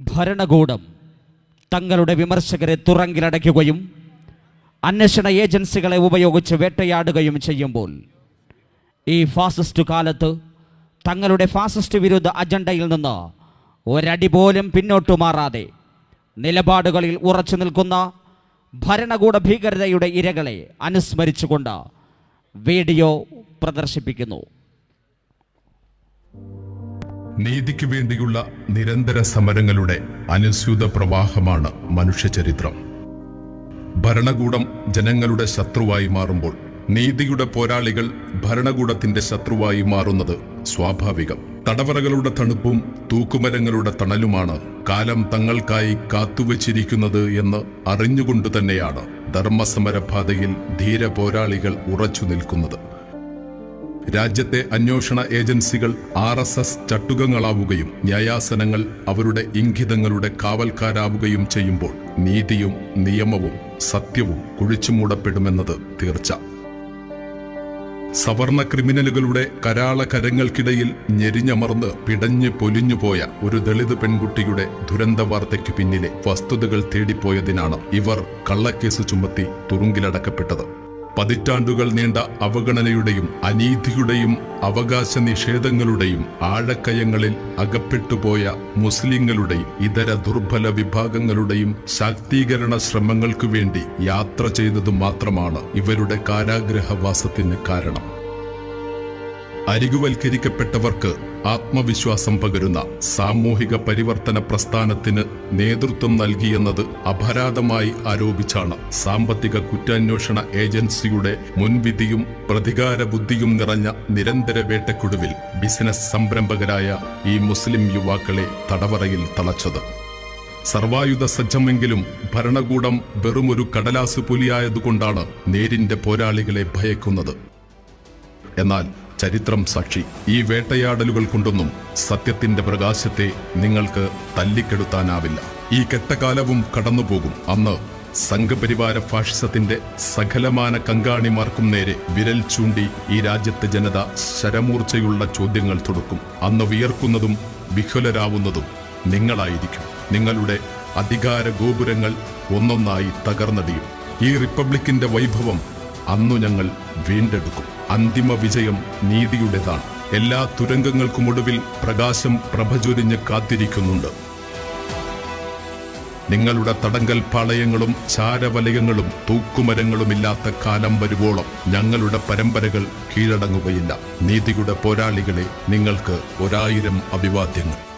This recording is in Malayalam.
ഭരണകൂടം തങ്ങളുടെ വിമർശകരെ തുറങ്കിലടയ്ക്കുകയും അന്വേഷണ ഏജൻസികളെ ഉപയോഗിച്ച് വേട്ടയാടുകയും ചെയ്യുമ്പോൾ ഈ ഫാസിസ്റ്റ് കാലത്ത് തങ്ങളുടെ ഫാസിസ്റ്റ് വിരുദ്ധ അജണ്ടയിൽ നിന്ന് ഒരടി പോലും പിന്നോട്ടു മാറാതെ നിലപാടുകളിൽ ഉറച്ചു നിൽക്കുന്ന ഭരണകൂട ഭീകരതയുടെ ഇരകളെ അനുസ്മരിച്ചുകൊണ്ട് വീഡിയോ പ്രദർശിപ്പിക്കുന്നു നീതിക്ക് വേണ്ടിയുള്ള നിരന്തര സമരങ്ങളുടെ അനുസ്യൂത പ്രവാഹമാണ് മനുഷ്യചരിത്രം ഭരണകൂടം ജനങ്ങളുടെ ശത്രുവായി മാറുമ്പോൾ നീതിയുടെ പോരാളികൾ ഭരണകൂടത്തിന്റെ ശത്രുവായി മാറുന്നത് സ്വാഭാവികം തടവറകളുടെ തണുപ്പും തൂക്കുമരങ്ങളുടെ തണലുമാണ് കാലം തങ്ങൾക്കായി കാത്തുവച്ചിരിക്കുന്നത് എന്ന് അറിഞ്ഞുകൊണ്ട് തന്നെയാണ് ധർമ്മസമരപാതയിൽ ധീര പോരാളികൾ ഉറച്ചു നിൽക്കുന്നത് രാജ്യത്തെ അന്വേഷണ ഏജൻസികൾ ആർ എസ് എസ് ചട്ടുകങ്ങളാവുകയും ന്യായാസനങ്ങൾ അവരുടെ ഇംഗിതങ്ങളുടെ കാവൽക്കാരാവുകയും ചെയ്യുമ്പോൾ നീതിയും നിയമവും സത്യവും കുഴിച്ചുമൂടപ്പെടുമെന്നത് തീർച്ച സവർണ ക്രിമിനലുകളുടെ കരാള കരങ്ങൾക്കിടയിൽ ഞെരിഞ്ഞമർന്ന് പിടഞ്ഞു പൊലിഞ്ഞുപോയ ഒരു ദളിത് പെൺകുട്ടിയുടെ ദുരന്ത വാർത്തയ്ക്കു പിന്നിലെ വസ്തുതകൾ തേടിപ്പോയതിനാണ് ഇവർ കള്ളക്കേസ് ചുമത്തി തുറുങ്കിലടക്കപ്പെട്ടത് പതിറ്റാണ്ടുകൾ നീണ്ട അവഗണനയുടെയും അനീതിയുടെയും അവകാശ നിഷേധങ്ങളുടെയും ആഴക്കയങ്ങളിൽ അകപ്പെട്ടുപോയ മുസ്ലിങ്ങളുടെയും ഇതര ദുർബല വിഭാഗങ്ങളുടെയും ശാക്തീകരണ ശ്രമങ്ങൾക്കു വേണ്ടി യാത്ര ചെയ്തതു മാത്രമാണ് ഇവരുടെ കാരാഗ്രഹവാസത്തിന് കാരണം അരികുവൽക്കരിക്കപ്പെട്ടവർക്ക് ആത്മവിശ്വാസം പകരുന്ന സാമൂഹിക പരിവർത്തന പ്രസ്ഥാനത്തിന് നേതൃത്വം നൽകിയെന്നത് അപരാധമായി ആരോപിച്ചാണ് സാമ്പത്തിക കുറ്റാന്വേഷണ ഏജൻസിയുടെ മുൻവിധിയും പ്രതികാര ബുദ്ധിയും നിറഞ്ഞ നിരന്തര വേട്ടക്കൊടുവിൽ ബിസിനസ് സംരംഭകരായ ഈ മുസ്ലിം യുവാക്കളെ തടവറയിൽ തളച്ചത് സർവായുധ സജ്ജമെങ്കിലും ഭരണകൂടം വെറുമൊരു കടലാസ് പുലിയായതുകൊണ്ടാണ് നേരിന്റെ പോരാളികളെ ഭയക്കുന്നത് എന്നാൽ ചരിത്രം സാക്ഷി ഈ വേട്ടയാടലുകൾ കൊണ്ടൊന്നും സത്യത്തിന്റെ പ്രകാശത്തെ നിങ്ങൾക്ക് തല്ലിക്കെടുത്താനാവില്ല ഈ കെട്ടകാലവും കടന്നുപോകും അന്ന് സംഘപരിവാര ഫാഷിസത്തിന്റെ സകലമാന കങ്കാണിമാർക്കും നേരെ വിരൽ ചൂണ്ടി ഈ രാജ്യത്തെ ജനത ശരമൂർച്ചയുള്ള ചോദ്യങ്ങൾ തുടക്കും അന്ന് വിയർക്കുന്നതും വിഹുലരാവുന്നതും നിങ്ങളായിരിക്കും നിങ്ങളുടെ അധികാര ഗോപുരങ്ങൾ ഒന്നൊന്നായി തകർന്നടിയും ഈ റിപ്പബ്ലിക്കിന്റെ വൈഭവം അന്നു ഞങ്ങൾ വീണ്ടെടുക്കും അന്തിമ വിജയം നീതിയുടേതാണ് എല്ലാ തുരങ്കങ്ങൾക്കുമൊടുവിൽ പ്രകാശം പ്രഭചൊരിഞ്ഞ് കാത്തിരിക്കുന്നുണ്ട് നിങ്ങളുടെ തടങ്കൽ പാളയങ്ങളും ചാരവലയങ്ങളും തൂക്കുമരങ്ങളുമില്ലാത്ത കാലം വരുവോളം ഞങ്ങളുടെ പരമ്പരകൾ കീഴടങ്ങുകയില്ല നീതിയുടെ പോരാളികളെ നിങ്ങൾക്ക് ഒരായിരം അഭിവാദ്യങ്ങൾ